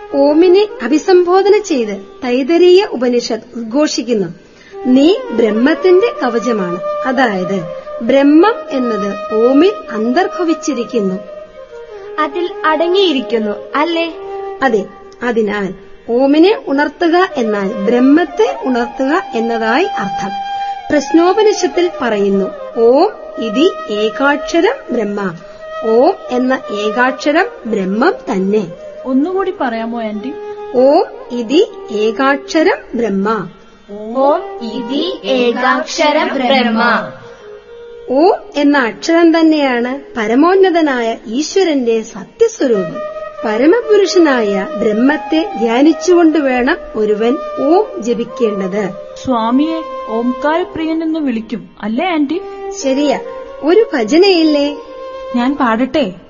ഓമിനെ അഭിസംബോധന ചെയ്ത് തൈതരീയ ഉപനിഷത്ത് ഉദ്ഘോഷിക്കുന്നു നീ ബ്രഹ്മത്തിന്റെ കവചമാണ് അതായത് ബ്രഹ്മം എന്നത് ഓമിൽ അന്തർഭവിച്ചിരിക്കുന്നു അതിൽ അടങ്ങിയിരിക്കുന്നു അല്ലേ അതെ അതിനാൽ ഓമിനെ ഉണർത്തുക എന്നാൽ ബ്രഹ്മത്തെ ഉണർത്തുക എന്നതായി അർത്ഥം പ്രശ്നോപനിഷത്തിൽ പറയുന്നു ഓം ഇതി ഏകാക്ഷരം ബ്രഹ്മ ഓം എന്ന ഏകാക്ഷരം ബ്രഹ്മം തന്നെ ഒന്നുകൂടി പറയാമോ ആന്റി ഓം ഇതി ഏകാക്ഷരം ബ്രഹ്മ ഓം ഇതി ഏകാക്ഷരം ബ്രഹ്മ ഓം എന്ന അക്ഷരം തന്നെയാണ് പരമോന്നതനായ ഈശ്വരന്റെ സത്യസ്വരൂപം പരമപുരുഷനായ ബ്രഹ്മത്തെ ധ്യാനിച്ചുകൊണ്ട് വേണം ഒരുവൻ ഓം ജപിക്കേണ്ടത് സ്വാമിയെ ഓംകാരപ്രിയൻ എന്ന് വിളിക്കും അല്ലേ ആന്റി ശരിയാ ഒരു ഭജനയില്ലേ ഞാൻ പാടട്ടെ